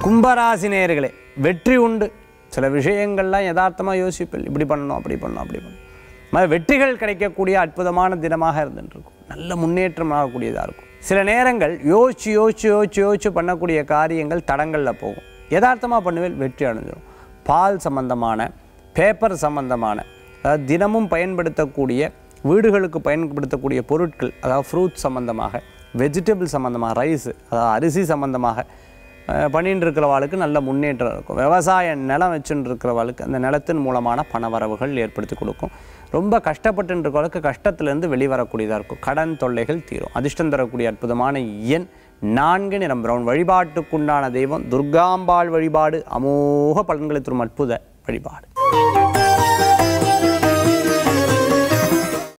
கும்பராசி நேயர்களே வெற்றி உண்டு சில விஷயங்கள்லாம் யதார்த்தமாக யோசிப்பில் இப்படி பண்ணணும் அப்படி பண்ணணும் அப்படி பண்ணணும் இது மாதிரி வெற்றிகள் கிடைக்கக்கூடிய அற்புதமான தினமாக இருந்துட்டு இருக்கும் நல்ல முன்னேற்றம் ஆகக்கூடியதாக இருக்கும் சில நேரங்கள் யோசிச்சு யோசிச்சு யோசிச்சு யோசிச்சு பண்ணக்கூடிய காரியங்கள் தடங்களில் போகும் யதார்த்தமாக பண்ணுவேல் வெற்றி அடைஞ்சிடும் பால் சம்பந்தமான பேப்பர் சம்பந்தமான அதாவது தினமும் பயன்படுத்தக்கூடிய வீடுகளுக்கு பயன்படுத்தக்கூடிய பொருட்கள் அதாவது ஃப்ரூட் சம்பந்தமாக வெஜிடபிள் சம்பந்தமாக ரைஸ் அதாவது அரிசி சம்பந்தமாக அஹ், பண்ணிட்டு இருக்கிறவாளுக்கு நல்ல முன்னேற்றம் இருக்கும் விவசாய நிலம் வச்சுட்டு இருக்கிறவாளுக்கு அந்த நிலத்தின் மூலமான பணவரவுகள் ஏற்படுத்தி கொடுக்கும் ரொம்ப கஷ்டப்பட்டு இருக்கிறவளுக்கு கஷ்டத்திலேருந்து வெளிவரக்கூடியதாக இருக்கும் கடன் தொல்லைகள் தீரும் அதிர்ஷ்டம் தரக்கூடிய அற்புதமான எண் நான்கு நிறம் பிரவுன் வழிபாட்டுக்குண்டான தெய்வம் துர்காம்பாள் வழிபாடு அமோக பலன்களை தரும் அற்புத வழிபாடு